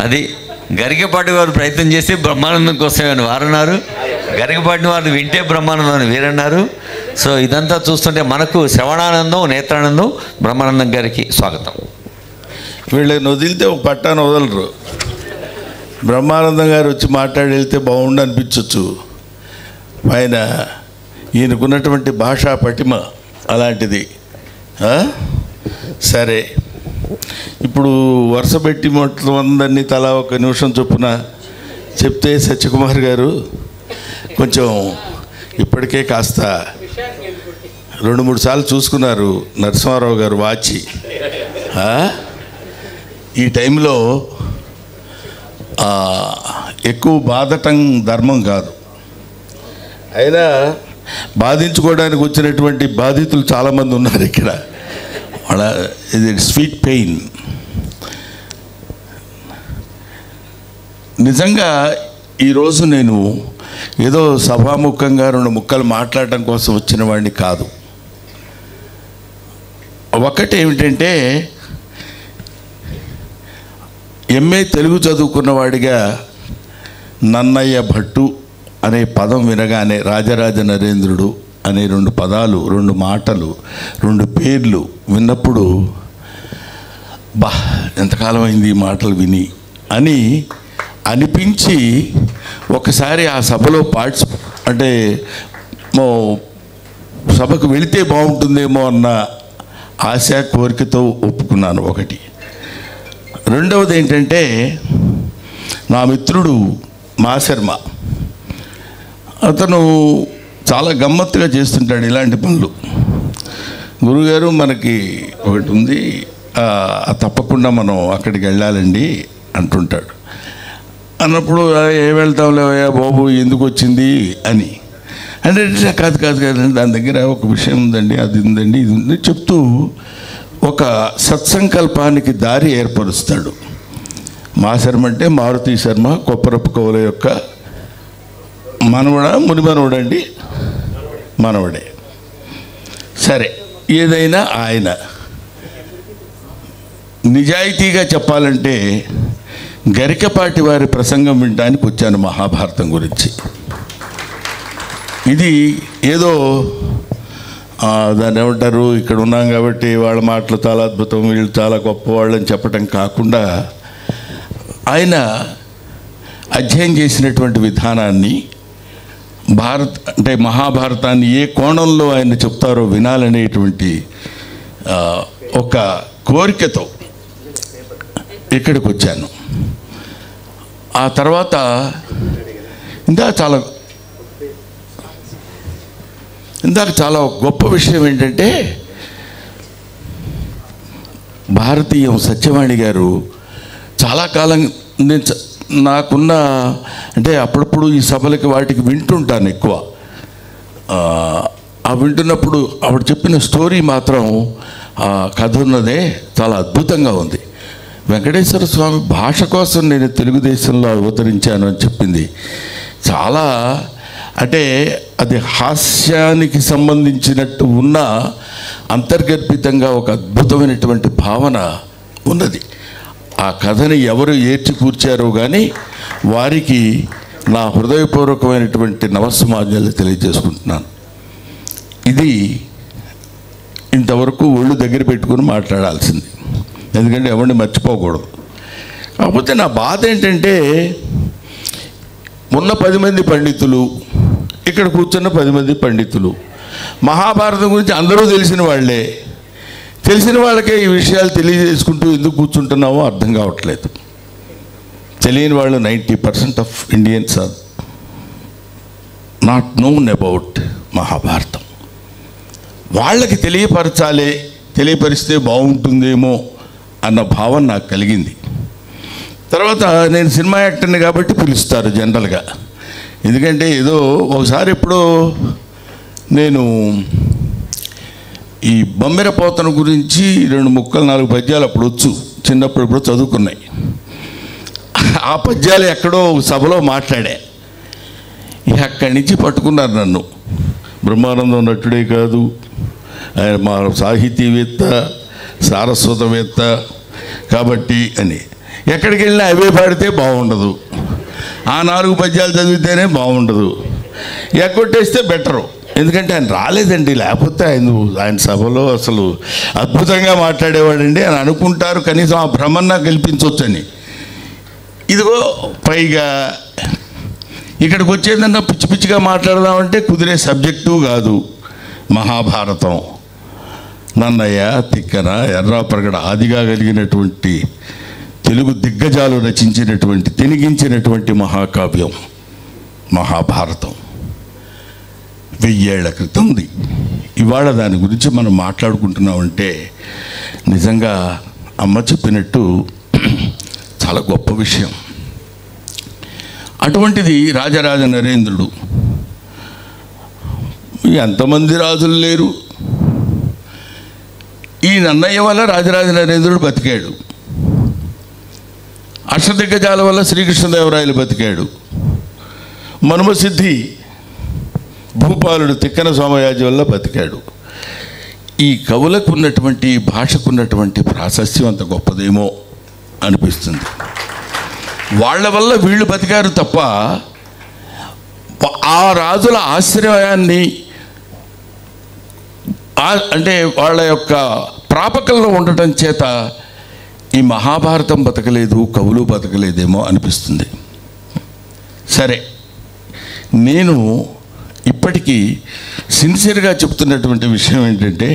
అది గరికపాటి వారు ప్రయత్నం చేస్తే బ్రహ్మానందం కోసమని వారన్నారు గరికపాటి వారు వింటే బ్రహ్మానందం అని వీరన్నారు సో ఇదంతా చూస్తుంటే మనకు శ్రవణానందం నేత్రానందం బ్రహ్మానందం గారికి స్వాగతం వీళ్ళని వదిలితే ఒక పట్టాన్ని వదలరు బ్రహ్మానందం గారు వచ్చి మాట్లాడి వెళ్తే బాగుండు అనిపించవచ్చు ఆయన ఈయనకున్నటువంటి భాషా పటిమ అలాంటిది ఆ? సరే ఇప్పుడు వరుస పెట్టి మొత్తం అందరినీ తలా ఒక నిమిషం చొప్పున చెప్తే సత్యకుమార్ గారు కొంచెం ఇప్పటికే కాస్త రెండు మూడు సార్లు చూసుకున్నారు నరసింహారావు గారు వాచి ఆ? ఈ టైంలో ఆ, ఎక్కువ బాధటం ధర్మం కాదు అయినా బాధించుకోవడానికి వచ్చినటువంటి బాధితులు చాలామంది ఉన్నారు ఇక్కడ వాళ్ళ ఇది స్వీట్ పెయిన్ నిజంగా ఈరోజు నేను ఏదో సభాముఖంగా రెండు ముక్కలు మాట్లాడటం కోసం వచ్చిన వాడిని కాదు ఒకటి ఏమిటంటే ఎంఏ తెలుగు చదువుకున్న వాడిగా నన్నయ్య భట్టు అనే పదం వినగానే రాజరాజ నరేంద్రుడు అనే రెండు పదాలు రెండు మాటలు రెండు పేర్లు విన్నప్పుడు బా ఎంతకాలం అయింది ఈ మాటలు విని అని అనిపించి ఒకసారి ఆ సభలో పార్ట్స్ అంటే మో సభకు వెళితే బాగుంటుందేమో అన్న ఆశ కోరికతో ఒప్పుకున్నాను ఒకటి రెండవది ఏంటంటే నా మిత్రుడు మాశర్మ అతను చాలా గమ్మత్తుగా చేస్తుంటాడు ఇలాంటి పనులు గురుగారు మనకి ఒకటి ఉంది ఆ, తప్పకుండా మనం అక్కడికి వెళ్ళాలండి అంటుంటాడు అన్నప్పుడు "ఆ, ఏం వెళ్తాంలేవయ్యా బాబు ఎందుకు వచ్చింది అని అంటే కాదు కాదు కాదు దాని దగ్గర ఒక విషయం ఉందండి అది ఉందండి ఇది ఉంది చెప్తూ ఒక సత్సంకల్పానికి దారి ఏర్పరుస్తాడు మా శర్మ అంటే మారుతి శర్మ కొప్పరపు కవుల యొక్క మనవడ ముని మనవడండి మనవడే సరే ఏదైనా ఆయన నిజాయితీగా చెప్పాలంటే గరికపాటి వారి ప్రసంగం వినడానికి వచ్చాను మహాభారతం గురించి ఇది ఏదో ఆ, దాన్ని ఏమంటారు ఇక్కడ ఉన్నాం కాబట్టి వాళ్ళ మాటలు చాలా అద్భుతం వీళ్ళు చాలా గొప్పవాళ్ళు అని చెప్పడం కాకుండా ఆయన అధ్యయనం చేసినటువంటి విధానాన్ని భారత్ అంటే మహాభారతాన్ని ఏ కోణంలో ఆయన చెప్తారో వినాలనేటువంటి ఆ, ఒక కోరికతో ఇక్కడికి వచ్చాను ఆ తర్వాత ఇందా చాలా ఇందాక చాలా గొప్ప విషయం ఏంటంటే భారతీయం సత్యవాణి గారు చాలా కాలం నేను చ- నాకున్న అంటే అప్పుడప్పుడు ఈ సభలకి వాటికి వింటుంటాను ఎక్కువ ఆ, ఆ వింటున్నప్పుడు ఆవిడ చెప్పిన స్టోరీ మాత్రం ఆ కథ ఉన్నదే చాలా అద్భుతంగా ఉంది వెంకటేశ్వర స్వామి భాష కోసం నేను తెలుగుదేశంలో అవతరించాను అని చెప్పింది చాలా అంటే అది హాస్యానికి సంబంధించినట్టు ఉన్న అంతర్గర్భితంగా ఒక అద్భుతమైనటువంటి భావన ఉన్నది ఆ కథని ఎవరు ఏర్చి కూర్చారో కానీ వారికి నా హృదయపూర్వకమైనటువంటి నవసమాజాలు తెలియజేసుకుంటున్నాను ఇది ఇంతవరకు ఒళ్ళు దగ్గర పెట్టుకుని మాట్లాడాల్సింది ఎందుకంటే ఎవరిని మర్చిపోకూడదు కాకపోతే నా బాధ ఏంటంటే ఉన్న పది మంది పండితులు ఇక్కడ కూర్చున్న పది మంది పండితులు మహాభారతం గురించి అందరూ తెలిసిన వాళ్ళే తెలిసిన వాళ్ళకే ఈ విషయాలు తెలియజేసుకుంటూ ఎందుకు కూర్చుంటున్నామో అర్థం కావట్లేదు తెలియని వాళ్ళు ninety percent of Indians are not known about Mahabharatam వాళ్ళకి తెలియపరచాలి తెలియపరిస్తే బాగుంటుందేమో అన్న భావన నాకు కలిగింది తర్వాత నేను సినిమా యాక్టర్ని కాబట్టి పిలుస్తారు జనరల్గా ఎందుకంటే ఏదో ఒకసారి ఎప్పుడో నేను ఈ బొమ్మెర పోతన గురించి రెండు ముక్కలు నాలుగు పద్యాలు అప్పుడు వచ్చు చిన్నప్పుడు ఇప్పుడు చదువుకున్నాయి ఆ పద్యాలు ఎక్కడో ఒక సభలో మాట్లాడా ఇక అక్కడి నుంచి పట్టుకున్నారు నన్ను బ్రహ్మానందం నటుడే కాదు ఆయన మా సాహితీవేత్త సారస్వతవేత్త కాబట్టి అని ఎక్కడికి వెళ్ళినా అవే పాడితే బాగుండదు ఆ నాలుగు పద్యాలు చదివితేనే బాగుండదు ఎగ్గొట్టేస్తే బెటరు ఎందుకంటే ఆయన రాలేదండి లేకపోతే ఆయన ఆయన సభలో అసలు అద్భుతంగా మాట్లాడేవాడండి అని అనుకుంటారు కనీసం ఆ భ్రమన్నా కల్పించవచ్చని ఇదిగో పైగా ఇక్కడికి వచ్చేదన్నా పిచ్చి పిచ్చిగా మాట్లాడదామంటే కుదిరే సబ్జెక్టు కాదు మహాభారతం నన్నయ్య తిక్కన ఎర్రాప్రగడ ఆదిగా కలిగినటువంటి తెలుగు దిగ్గజాలు రచించినటువంటి తెనిగించినటువంటి మహాకావ్యం మహాభారతం వెయ్యేళ్ల క్రితంది ఇవాళ దాని గురించి మనం మాట్లాడుకుంటున్నామంటే నిజంగా అమ్మ చెప్పినట్టు చాలా గొప్ప విషయం అటువంటిది రాజరాజ నరేంద్రుడు ఎంతమంది రాజులు లేరు ఈ నన్నయ్య వల్ల రాజరాజ నరేంద్రుడు బతికాడు అష్టదిగ్గజాల వల్ల శ్రీకృష్ణదేవరాయలు బతికాడు మనుమసిద్ధి భూపాలుడు తిక్కన సోమయాజి వల్ల బతికాడు ఈ కవులకు ఉన్నటువంటి భాషకు ఉన్నటువంటి ప్రాశస్యం అంత గొప్పదేమో అనిపిస్తుంది వాళ్ళ వల్ల వీళ్ళు బతికారు తప్ప ఆ రాజుల ఆశ్రయాన్ని ఆ- అంటే వాళ్ళ యొక్క ప్రాపకంలో ఉండటం చేత ఈ మహాభారతం బతకలేదు కవులు బతకలేదేమో అనిపిస్తుంది సరే నేను ఇప్పటికీ సిన్సియర్గా చెప్తున్నటువంటి విషయం ఏంటంటే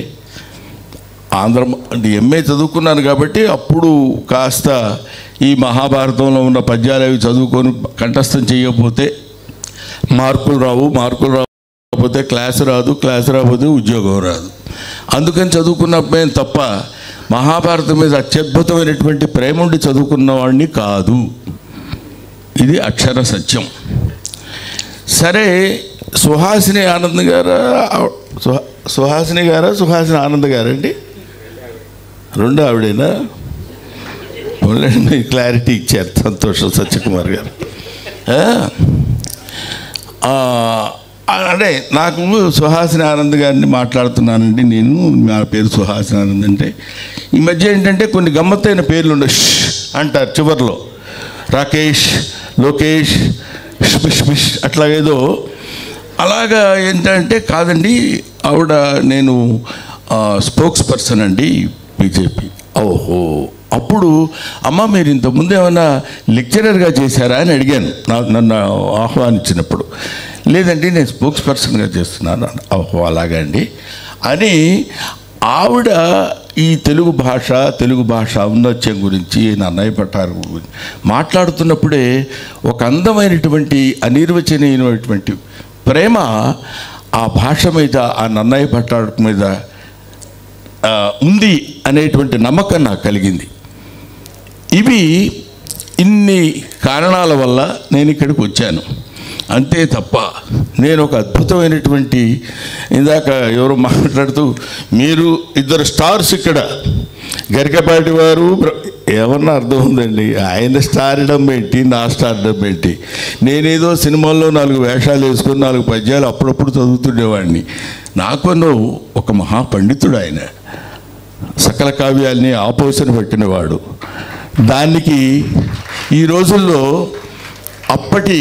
ఆంధ్ర అంటే ఎంఏ చదువుకున్నాను కాబట్టి అప్పుడు కాస్త ఈ మహాభారతంలో ఉన్న పద్యాలు అవి చదువుకొని కంఠస్థం చేయకపోతే మార్కులు రావు మార్కులు రాకపోతే క్లాస్ రాదు క్లాస్ రాకపోతే ఉద్యోగం రాదు అందుకని చదువుకున్నప్పుడే తప్ప మహాభారతం మీద అత్యద్భుతమైనటువంటి ప్రేమ ఉండి చదువుకున్న వాడిని కాదు ఇది అక్షర సత్యం సరే సుహాసిని ఆనంద్ గారా సుహా సుహాసిని గారా సుహాసిని ఆనంద్ గారండి రెండు ఆవిడేనా పోన్లేండి, మీరు క్లారిటీ ఇచ్చారు సంతోషం సత్యకుమార్ గారు ఆ? ఆ, అంటే నాకు సుహాసిని ఆనంద్ గారిని మాట్లాడుతున్నానండి నేను నా పేరు సుహాసిని ఆనంద్ అంటే ఈ మధ్య ఏంటంటే కొన్ని గమ్మత్తైన పేర్లు ఉండే ష్ అంటారు చివర్లో రాకేష్ లోకేష్ ష్ ష్ అట్లాగేదో అలాగా ఏంటంటే కాదండి ఆవిడ నేను స్పోక్స్ పర్సన్ అండి బీజేపీ ఓహో అప్పుడు అమ్మ మీరు ఇంతకుముందు ఏమైనా లెక్చరర్గా చేశారా అని అడిగాను నా- నన్ను ఆహ్వానించినప్పుడు లేదండి నేను స్పోక్స్ పర్సన్గా చేస్తున్నాను అన్న. ఓహో అలాగా అండి అని ఆవిడ ఈ తెలుగు భాష తెలుగు భాష ఔన్నత్యం గురించి నన్నయ్య పట్టారు గురించి మాట్లాడుతున్నప్పుడే ఒక అందమైనటువంటి అనిర్వచనీయమైనటువంటి ప్రేమ ఆ భాష మీద ఆ నన్నయ్య భట్టారు మీద ఆ, ఉంది అనేటువంటి నమ్మకం నాకు కలిగింది ఇవి ఇన్ని కారణాల వల్ల నేను ఇక్కడికి వచ్చాను అంతే తప్ప నేను ఒక అద్భుతమైనటువంటి ఇందాక ఎవరు మాట్లాడుతూ మీరు ఇద్దరు స్టార్స్ ఇక్కడ గరికపాటి వారు బ్ర- ఏమన్నా అర్థం ఉందండి ఆయన స్టార్డం ఏంటి నా స్టార్డం ఏంటి నేనేదో సినిమాల్లో నాలుగు వేషాలు వేసుకొని నాలుగు పద్యాలు అప్పుడప్పుడు చదువుతుండేవాడిని నాకును ఒక మహాపండితుడు ఆయన సకల కావ్యాల్ని ఆపోసన పెట్టినవాడు దానికి ఈ రోజుల్లో అప్పటి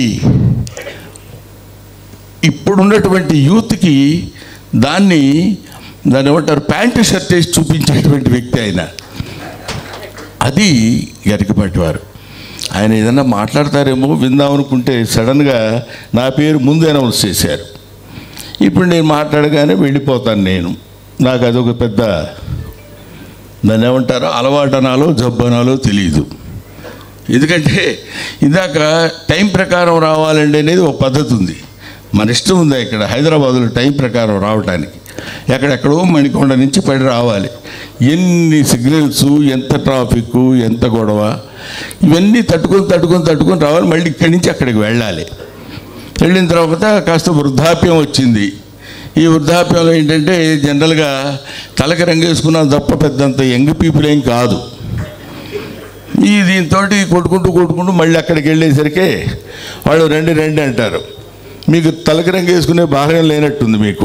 ఇప్పుడున్నటువంటి యూత్కి దాన్ని దాన్ని ఏమంటారు ప్యాంటు షర్ట్ వేసి చూపించేటువంటి వ్యక్తి ఆయన అది గరికపాటి వారు ఆయన ఏదన్నా మాట్లాడతారేమో విందామనుకుంటే సడన్గా నా పేరు ముందు అనౌన్స్ చేశారు ఇప్పుడు నేను మాట్లాడగానే వెళ్ళిపోతాను నేను నాకు అదొక పెద్ద దాన్ని ఏమంటారో అలవాటనాలో జబ్బనాలో తెలియదు ఎందుకంటే ఇందాక టైం ప్రకారం రావాలండి అనేది ఒక పద్ధతి ఉంది మన ఇష్టం ఉందా ఇక్కడ హైదరాబాద్లో టైం ప్రకారం రావడానికి ఎక్కడెక్కడో మణికొండ నుంచి పడి రావాలి ఎన్ని సిగ్నల్స్ ఎంత ట్రాఫిక్ ఎంత గొడవ ఇవన్నీ తట్టుకొని తట్టుకొని తట్టుకొని రావాలి మళ్ళీ ఇక్కడి నుంచి అక్కడికి వెళ్ళాలి వెళ్ళిన తర్వాత కాస్త వృద్ధాప్యం వచ్చింది ఈ వృద్ధాప్యంలో ఏంటంటే జనరల్గా తలకి రంగేసుకున్న తప్ప పెద్దంత యంగ్ పీపుల్ ఏం కాదు ఈ దీంతో కొట్టుకుంటూ కొట్టుకుంటూ మళ్ళీ అక్కడికి వెళ్ళేసరికి వాళ్ళు రండి రండి అంటారు మీకు తలకి రంగు వేసుకునే భాగం లేనట్టుంది మీకు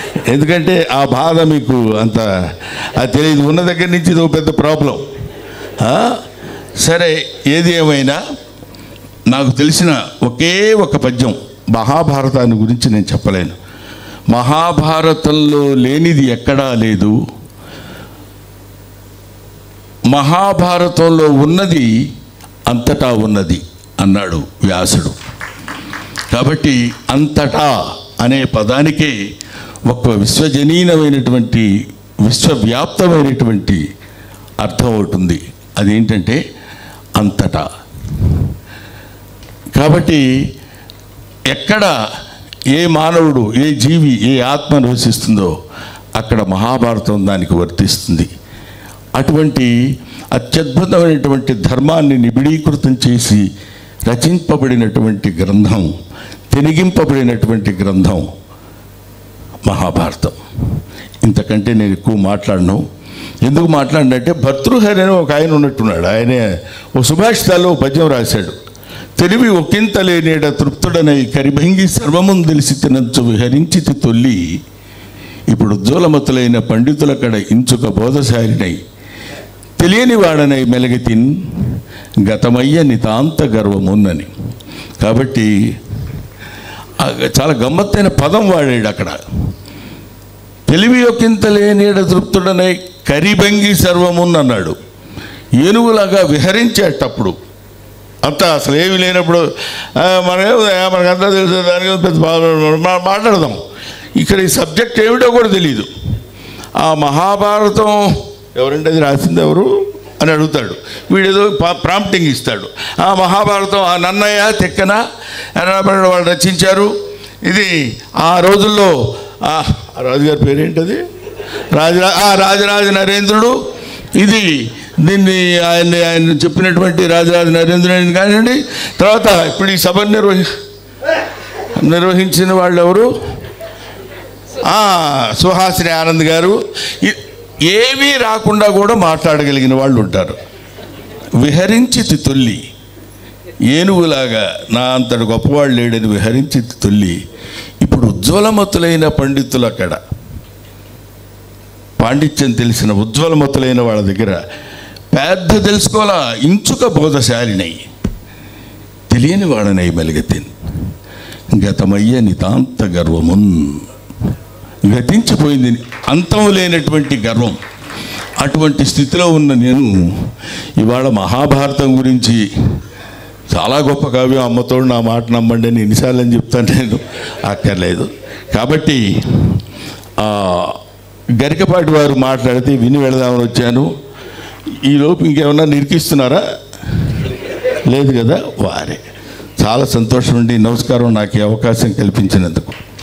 ఎందుకంటే ఆ బాధ మీకు అంత అది తెలియదు ఉన్న దగ్గర నుంచి ఇది ఒక పెద్ద ప్రాబ్లం ఆ? సరే ఏది ఏమైనా నాకు తెలిసిన ఒకే ఒక పద్యం మహాభారతాన్ని గురించి నేను చెప్పలేను మహాభారతంలో లేనిది ఎక్కడా లేదు మహాభారతంలో ఉన్నది అంతటా ఉన్నది అన్నాడు వ్యాసుడు కాబట్టి అంతటా అనే పదానికే ఒక విశ్వజనీనమైనటువంటి విశ్వవ్యాప్తమైనటువంటి అర్థం అవుతుంది అదేంటంటే అంతటా కాబట్టి ఎక్కడ ఏ మానవుడు ఏ జీవి ఏ ఆత్మ నివసిస్తుందో అక్కడ మహాభారతం దానికి వర్తిస్తుంది అటువంటి అత్యద్భుతమైనటువంటి ధర్మాన్ని నిబిడీకృతం చేసి రచింపబడినటువంటి గ్రంథం తెనిగింపబడినటువంటి గ్రంథం మహాభారతం ఇంతకంటే నేను ఎక్కువ మాట్లాడను ఎందుకు మాట్లాడినంటే భర్తృహరి అని ఒక ఆయన ఉన్నట్టున్నాడు ఆయనే ఓ సుభాషితాల్లో ఓ పద్యం రాశాడు తెలివి ఒకంత లేనేడ తృప్తుడనై కరిభంగి సర్వమున్ తెలిసి తినచ్చు విహరించి తొల్లి ఇప్పుడు ఉజ్వలమతులైన పండితుల కడ ఇంచుక బోధశాలినై తెలియని వాడనై మెలగితిన్ గతమయ్య నితాంత గర్వమున్నని కాబట్టి ఆ చాలా గమ్మత్తైన పదం వాడాడు అక్కడ తెలివి ఒకంత లేనేడ తృప్తుడనై కరిభంగి సర్వమున్ అన్నాడు ఏనుగులాగా విహరించేటప్పుడు అంతా అసలు ఏమీ లేనప్పుడు "ఆ, మనమే ఆ, మనకంతా తెలుసు దానికి పెద్ద బాధ- మా- మాట్లాడదాం ఇక్కడ ఈ సబ్జెక్ట్ ఏమిటో కూడా తెలియదు ఆ మహాభారతం ఎవరంటే అది రాసింది ఎవరు అని అడుగుతాడు వీడేదో ప్రాంప్టింగ్ ఇస్తాడు ఆ మహాభారతం ఆ నన్నయ్య తెక్కన ఎర్రబడి వాళ్ళు రచించారు ఇది ఆ రోజుల్లో ఆ ఆ రాజుగారి పేరేంటది రాజరా ఆ రాజరాజ నరేంద్రుడు ఇది దీన్ని ఆయన ఆయన చెప్పినటువంటి రాజరాజ నరేంద్రుడు కానివ్వండి తర్వాత ఇప్పుడు ఈ సభ నిర్వహి నిర్వహించిన వాళ్ళు ఎవరు ఆ, సుహాసిని ఆనంద్ గారు ఇ- ఏమీ రాకుండా కూడా మాట్లాడగలిగిన వాళ్ళు ఉంటారు విహరించి తొల్లి ఏనుగులాగా నా అంతటి గొప్పవాళ్ళు లేడని విహరించి తొల్లి ఇప్పుడు ఉజ్వలమతులైన పండితులు అక్కడ పాండిత్యం తెలిసిన ఉజ్వలమతులైన వాళ్ళ దగ్గర పెద్ద తెలుసుకోవాలా ఇంచుక బోధశాలినై తెలియని వాడనై మెలిగతిన్ గతమయ్య నితాంత గర్వమున్ గతించిపోయింది అంతం లేనటువంటి గర్వం అటువంటి స్థితిలో ఉన్న నేను ఇవాళ మహాభారతం గురించి చాలా గొప్ప కావ్యం అమ్మతోడు నా మాట నమ్మండి అని ఎన్నిసార్లు అని చెప్తాను నేను అక్కర్లేదు కాబట్టి ఆ, గరికపాటి వారు మాట్లాడితే విని వెళదామని వచ్చాను ఈలోపు ఇంకేమన్నా నిరికిస్తున్నారా లేదు కదా వారే చాలా సంతోషం అండి నమస్కారం నాకు ఈ అవకాశం కల్పించినందుకు